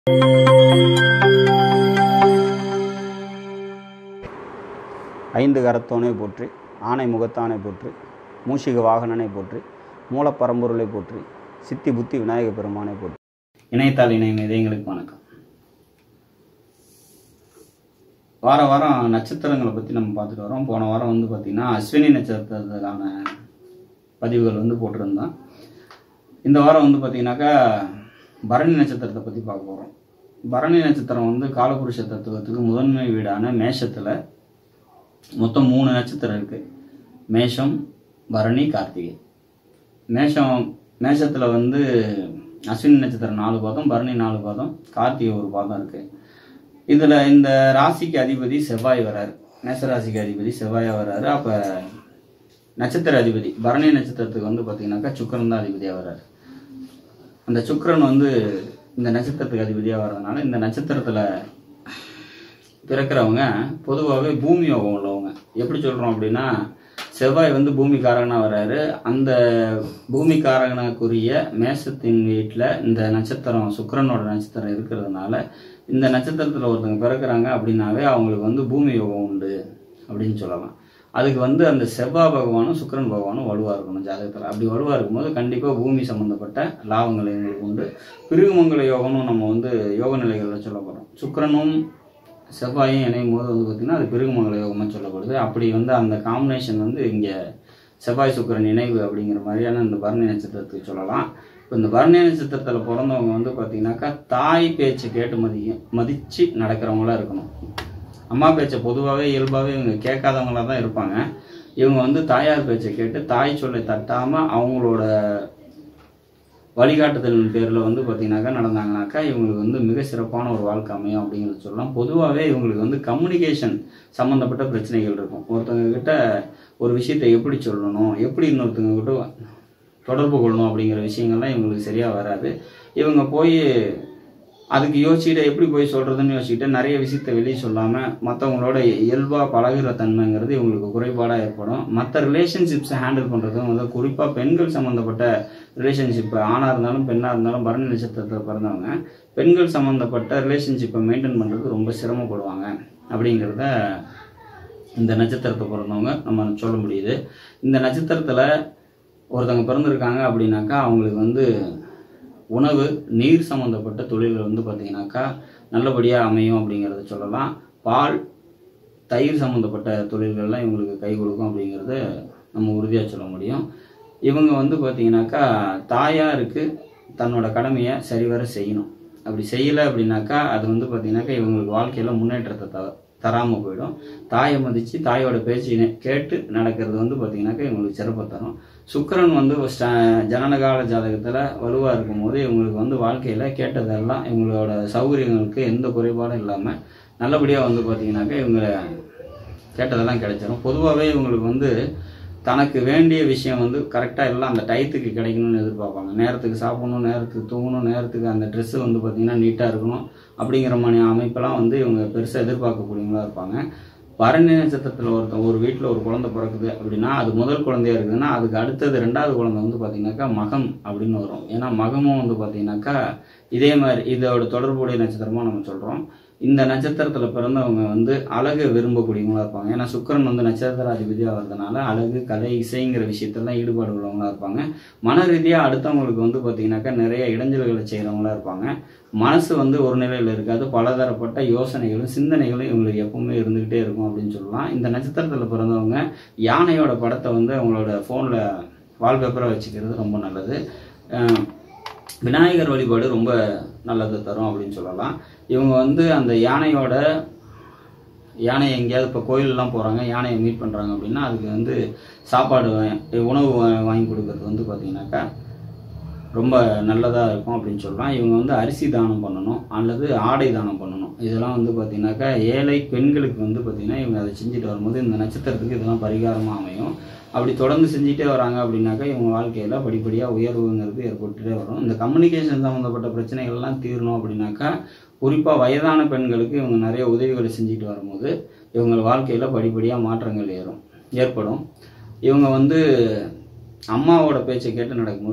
ஐந்து கரத்தோனை போற்றி ஆனை முகத்தானை போற்றி மூஷிக வாகனனை போற்றி மூலப்பரம்பொருளை போற்றி சித்தி புத்தி விநாயக பெருமானை போற்றி இணையத்தாள் இணையம் இதயங்களுக்கு வணக்கம் வார வாரம் நட்சத்திரங்களை பற்றி நம்ம பார்த்துட்டு வரோம் போன வாரம் வந்து பார்த்திங்கன்னா அஸ்வினி நட்சத்திரத்துக்கான பதிவுகள் வந்து போட்டிருந்தோம் இந்த வாரம் வந்து பார்த்திங்கனாக்கா பரணி நட்சத்திரத்தை பற்றி பார்க்க போகிறோம் பரணி நட்சத்திரம் வந்து காலபுருஷ தத்துவத்துக்கு முதன்மை வீடான மேஷத்தில் மொத்தம் மூணு நட்சத்திரம் இருக்குது மேஷம் பரணி கார்த்திகை மேஷம் மேஷத்தில் வந்து அஸ்வினி நட்சத்திரம் நாலு பாதம் பரணி நாலு பாதம் கார்த்திகை ஒரு பாதம் இருக்குது இதில் இந்த ராசிக்கு அதிபதி செவ்வாய் வராரு மேஷ ராசிக்கு அதிபதி செவ்வாயா வராரு அப்போ நட்சத்திர அதிபதி பரணி நட்சத்திரத்துக்கு வந்து பார்த்தீங்கன்னாக்கா சுக்கரன் தான் அதிபதியாக வர்றாரு அந்த சுக்கிரன் வந்து இந்த நட்சத்திரத்துக்கு அதிபதியாக வர்றதுனால இந்த நட்சத்திரத்தில் பிறக்கிறவங்க பொதுவாகவே பூமி யோகம் உள்ளவங்க எப்படி சொல்கிறோம் அப்படின்னா செவ்வாய் வந்து பூமிக்காரகனாக வர்றாரு அந்த பூமிக்காரகனுக்குரிய மேசத்தின் வீட்டில் இந்த நட்சத்திரம் சுக்கிரனோட நட்சத்திரம் இருக்கிறதுனால இந்த நட்சத்திரத்தில் ஒருத்தங்க பிறக்கிறாங்க அப்படின்னாவே அவங்களுக்கு வந்து பூமி யோகம் உண்டு அப்படின்னு சொல்லலாம் அதுக்கு வந்து அந்த செவ்வாய் பகவானும் சுக்கிரன் பகவானும் வலுவாக இருக்கணும் ஜாதகத்தில் அப்படி வலுவாக இருக்கும்போது கண்டிப்பாக பூமி சம்மந்தப்பட்ட லாபங்கள் எங்களுக்கு உண்டு பிருகுமங்கல யோகம்னு நம்ம வந்து யோக நிலைகளில் சொல்ல போகிறோம் சுக்கிரனும் செவ்வாயும் இணையும் போது வந்து பார்த்திங்கன்னா அது பிருகுமங்கல யோகமாக சொல்லப்படுது அப்படி வந்து அந்த காம்பினேஷன் வந்து இங்கே செவ்வாய் சுக்கிரன் இணைவு அப்படிங்கிற மாதிரியான இந்த பரணி நட்சத்திரத்துக்கு சொல்லலாம் இப்போ இந்த பரணி நட்சத்திரத்தில் பிறந்தவங்க வந்து பார்த்திங்கனாக்கா தாய் பேச்சு கேட்டு மதிக்கும் மதித்து நடக்கிறவங்களா இருக்கணும் அம்மா பேச்சை பொதுவாகவே இயல்பாகவே இவங்க கேட்காதவங்களாக தான் இருப்பாங்க இவங்க வந்து தாயார் பேச்சை கேட்டு தாய் சொல்லை தட்டாமல் அவங்களோட வழிகாட்டுதலின் பேரில் வந்து பார்த்தீங்கன்னாக்கா நடந்தாங்கனாக்கா இவங்களுக்கு வந்து மிக சிறப்பான ஒரு வாழ்க்கை அமையும் அப்படிங்கிறது சொல்லலாம் பொதுவாகவே இவங்களுக்கு வந்து கம்யூனிகேஷன் சம்மந்தப்பட்ட பிரச்சனைகள் இருக்கும் ஒருத்தவங்க கிட்ட ஒரு விஷயத்தை எப்படி சொல்லணும் எப்படி இன்னொருத்தவங்க கிட்ட தொடர்பு கொள்ளணும் அப்படிங்கிற விஷயங்கள்லாம் இவங்களுக்கு சரியாக வராது இவங்க போய் அதுக்கு யோசிச்சுட்டு எப்படி போய் சொல்கிறதுன்னு யோசிச்சுட்டு நிறைய விஷயத்த வெளியே சொல்லாமல் மற்றவங்களோட இயல்பாக பழகுற தன்மைங்கிறது இவங்களுக்கு குறைபாடாக ஏற்படும் மற்ற ரிலேஷன்ஷிப்ஸை ஹேண்டில் பண்ணுறதும் வந்து குறிப்பாக பெண்கள் சம்மந்தப்பட்ட ரிலேஷன்ஷிப் ஆணாக இருந்தாலும் பெண்ணாக இருந்தாலும் பரணி நட்சத்திரத்தில் பிறந்தவங்க பெண்கள் சம்மந்தப்பட்ட ரிலேஷன்ஷிப்பை மெயின்டைன் பண்ணுறது ரொம்ப சிரமப்படுவாங்க அப்படிங்கிறத இந்த நட்சத்திரத்தை பிறந்தவங்க நம்ம சொல்ல முடியுது இந்த நட்சத்திரத்தில் ஒருத்தவங்க பிறந்திருக்காங்க அப்படின்னாக்கா அவங்களுக்கு வந்து உணவு நீர் சம்மந்தப்பட்ட தொழில்கள் வந்து பார்த்திங்கனாக்கா நல்லபடியாக அமையும் அப்படிங்கிறத சொல்லலாம் பால் தயிர் சம்மந்தப்பட்ட தொழில்கள்லாம் இவங்களுக்கு கை கொடுக்கும் அப்படிங்கிறத நம்ம உறுதியாக சொல்ல முடியும் இவங்க வந்து பார்த்திங்கனாக்கா தாயாருக்கு தன்னோட கடமையை சரிவர செய்யணும் அப்படி செய்யலை அப்படின்னாக்கா அது வந்து பார்த்திங்கனாக்கா இவங்களுக்கு வாழ்க்கையில் முன்னேற்றத்தை த தராமல் போயிடும் தாயை மதித்து தாயோட பேச்சு கேட்டு நடக்கிறது வந்து பார்த்திங்கனாக்கா இவங்களுக்கு சிறப்பை தரும் சுக்கரன் வந்து ஜனனகால ஜாதகத்தில் வலுவாக இருக்கும்போது இவங்களுக்கு வந்து வாழ்க்கையில் கேட்டதெல்லாம் இவங்களோட சௌகரியங்களுக்கு எந்த குறைபாடும் இல்லாமல் நல்லபடியாக வந்து பார்த்திங்கனாக்கா இவங்க கேட்டதெல்லாம் கிடைச்சிடும் பொதுவாகவே இவங்களுக்கு வந்து தனக்கு வேண்டிய விஷயம் வந்து கரெக்டாக எல்லாம் அந்த டயத்துக்கு கிடைக்கணும்னு எதிர்பார்ப்பாங்க நேரத்துக்கு சாப்பிடணும் நேரத்துக்கு தூங்கணும் நேரத்துக்கு அந்த ட்ரெஸ்ஸு வந்து பார்த்திங்கன்னா நீட்டாக இருக்கணும் அப்படிங்கிற மாதிரி அமைப்பெல்லாம் வந்து இவங்க பெருசாக எதிர்பார்க்கக்கூடியவங்களா இருப்பாங்க பரணி நட்சத்திரத்தில் ஒருத்தன் ஒரு வீட்டில் ஒரு குழந்தை பிறக்குது அப்படின்னா அது முதல் குழந்தையா இருக்குதுன்னா அதுக்கு அடுத்தது ரெண்டாவது குழந்தை வந்து பார்த்தீங்கன்னாக்கா மகம் அப்படின்னு வரும் ஏன்னா மகமும் வந்து பார்த்தீங்கன்னாக்கா இதே மாதிரி இதோட தொடர்புடைய நட்சத்திரமாக நம்ம சொல்கிறோம் இந்த நட்சத்திரத்தில் பிறந்தவங்க வந்து அழகு விரும்பக்கூடியவங்களா இருப்பாங்க ஏன்னா சுக்கரன் வந்து நட்சத்திராதிபதியாக வர்றதுனால அழகு கலை இசைங்கிற விஷயத்தெல்லாம் ஈடுபாடு உள்ளவங்களா இருப்பாங்க மன ரீதியாக அடுத்தவங்களுக்கு வந்து பார்த்தீங்கன்னாக்கா நிறைய இடைஞ்சல்களை செய்கிறவங்களா இருப்பாங்க மனசு வந்து ஒரு நிலையில் இருக்காது பலதரப்பட்ட யோசனைகளும் சிந்தனைகளும் இவங்களுக்கு எப்பவுமே இருந்துக்கிட்டே இருக்கும் அப்படின்னு சொல்லலாம் இந்த நட்சத்திரத்தில் பிறந்தவங்க யானையோட படத்தை வந்து அவங்களோட ஃபோனில் வால்பேப்பராக வச்சுக்கிறது ரொம்ப நல்லது விநாயகர் வழிபாடு ரொம்ப நல்லது தரும் அப்படின்னு சொல்லலாம் இவங்க வந்து அந்த யானையோட யானை எங்கேயாவது இப்போ கோயிலெலாம் போகிறாங்க யானையை மீட் பண்ணுறாங்க அப்படின்னா அதுக்கு வந்து சாப்பாடு உணவு வாங்கி கொடுக்கறது வந்து பார்த்திங்கனாக்கா ரொம்ப நல்லதாக இருக்கும் அப்படின்னு சொல்லலாம் இவங்க வந்து அரிசி தானம் பண்ணணும் அல்லது ஆடை தானம் பண்ணணும் இதெல்லாம் வந்து பார்த்திங்கனாக்கா ஏழை பெண்களுக்கு வந்து பார்த்திங்கன்னா இவங்க அதை செஞ்சுட்டு வரும்போது இந்த நட்சத்திரத்துக்கு இதெல்லாம் பரிகாரமாக அமையும் அப்படி தொடர்ந்து செஞ்சுட்டே வராங்க அப்படின்னாக்கா இவங்க வாழ்க்கையில் படிப்படியாக உயர்வுங்கிறது ஏற்பட்டுட்டே வரும் இந்த கம்யூனிகேஷன் சம்மந்தப்பட்ட பிரச்சனைகள்லாம் தீரணும் அப்படின்னாக்கா குறிப்பாக வயதான பெண்களுக்கு இவங்க நிறைய உதவிகளை செஞ்சுட்டு வரும்போது இவங்க வாழ்க்கையில் படிப்படியாக மாற்றங்கள் ஏறும் ஏற்படும் இவங்க வந்து அம்மாவோட பேச்சை கேட்டு நடக்கும்போது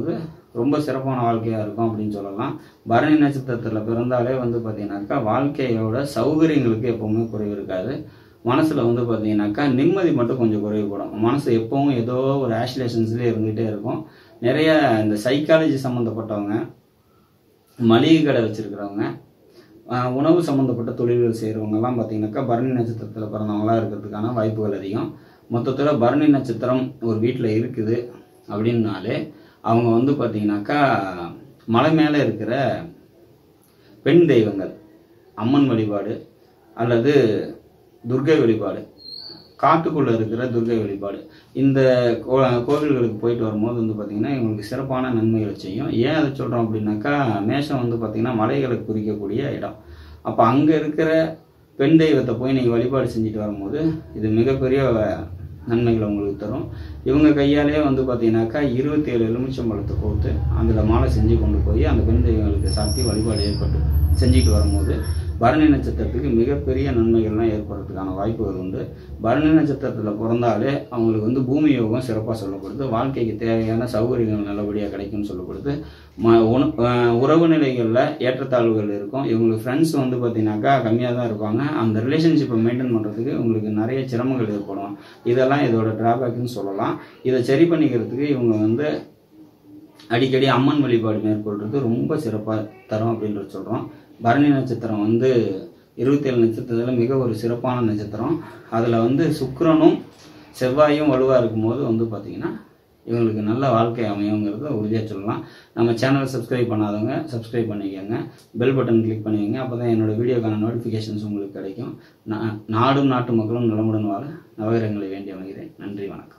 ரொம்ப சிறப்பான வாழ்க்கையாக இருக்கும் அப்படின்னு சொல்லலாம் பரணி நட்சத்திரத்தில் பிறந்தாலே வந்து பார்த்தீங்கன்னாக்கா வாழ்க்கையோட சௌகரியங்களுக்கு எப்பவுமே குறைவு இருக்காது மனசில் வந்து பார்த்தீங்கன்னாக்கா நிம்மதி மட்டும் கொஞ்சம் குறைவுபடும் மனசு எப்பவும் ஏதோ ஒரு ஆசிலேஷன்ஸ்லேயே இருந்துகிட்டே இருக்கும் நிறைய இந்த சைக்காலஜி சம்மந்தப்பட்டவங்க மளிகை கடை வச்சுருக்கிறவங்க உணவு சம்மந்தப்பட்ட தொழில்கள் செய்கிறவங்கலாம் பார்த்தீங்கன்னாக்கா பரணி நட்சத்திரத்தில் பிறந்தவங்களாம் இருக்கிறதுக்கான வாய்ப்புகள் அதிகம் மொத்தத்தில் பரணி நட்சத்திரம் ஒரு வீட்டில் இருக்குது அப்படின்னாலே அவங்க வந்து பார்த்தீங்கன்னாக்கா மலை மேலே இருக்கிற பெண் தெய்வங்கள் அம்மன் வழிபாடு அல்லது துர்கை வழிபாடு காட்டுக்குள்ளே இருக்கிற துர்கை வழிபாடு இந்த கோ- கோவில்களுக்கு போயிட்டு வரும்போது வந்து பார்த்திங்கன்னா இவங்களுக்கு சிறப்பான நன்மைகளை செய்யும் ஏன் அதை சொல்கிறோம் அப்படின்னாக்கா மேஷம் வந்து பார்த்திங்கன்னா மலைகளை குறிக்கக்கூடிய இடம் அப்போ அங்கே இருக்கிற பெண் தெய்வத்தை போய் நீங்கள் வழிபாடு செஞ்சுட்டு வரும்போது இது மிகப்பெரிய நன்மைகளை உங்களுக்கு தரும் இவங்க கையாலே வந்து பார்த்தீங்கன்னாக்கா இருபத்தி ஏழு எலுமிச்சம்பழத்தை கோர்த்து அதில் மாலை செஞ்சு கொண்டு போய் அந்த பெண் தெய்வங்களுக்கு சாத்தி வழிபாடு ஏற்பட்டு செஞ்சுட்டு வரும்போது பரணி நட்சத்திரத்துக்கு மிகப்பெரிய நன்மைகள்லாம் ஏற்படுறதுக்கான வாய்ப்புகள் உண்டு பரணி நட்சத்திரத்தில் பிறந்தாலே அவங்களுக்கு வந்து பூமி யோகம் சிறப்பாக சொல்லப்படுது வாழ்க்கைக்கு தேவையான சௌகரியங்கள் நல்லபடியாக கிடைக்கும்னு சொல்லப்படுது ம உண- அஹ் உறவு நிலைகளில் ஏற்றத்தாழ்வுகள் இருக்கும் இவங்களுக்கு ஃப்ரெண்ட்ஸ் வந்து பார்த்தீங்கன்னாக்கா கம்மியாக தான் இருப்பாங்க அந்த ரிலேஷன்ஷிப்பை மெயின்டைன் பண்ணுறதுக்கு உங்களுக்கு நிறைய சிரமங்கள் ஏற்படும் இதெல்லாம் இதோட டிராபேக்னு சொல்லலாம் இதை சரி பண்ணிக்கிறதுக்கு இவங்க வந்து அடிக்கடி அம்மன் வழிபாடு மேற்கொள்றது ரொம்ப சிறப்பாக தரும் அப்படின்றது சொல்கிறோம் பரணி நட்சத்திரம் வந்து இருபத்தேழு நட்சத்திரத்தில் மிக ஒரு சிறப்பான நட்சத்திரம் அதில் வந்து சுக்கிரனும் செவ்வாயும் வலுவாக இருக்கும்போது வந்து பார்த்திங்கன்னா இவங்களுக்கு நல்ல வாழ்க்கை அமையுங்கிறத உறுதியாக சொல்லலாம் நம்ம சேனலை சப்ஸ்கிரைப் பண்ணாதவங்க சப்ஸ்கிரைப் பண்ணிக்கோங்க பெல் பட்டன் கிளிக் பண்ணிக்கோங்க அப்போ தான் என்னோட வீடியோக்கான நோட்டிஃபிகேஷன்ஸ் உங்களுக்கு கிடைக்கும் நா- நாடும் நாட்டு மக்களும் நலமுடன் வாழ நவகிரகங்களை வேண்டி அமைகிறேன் நன்றி வணக்கம்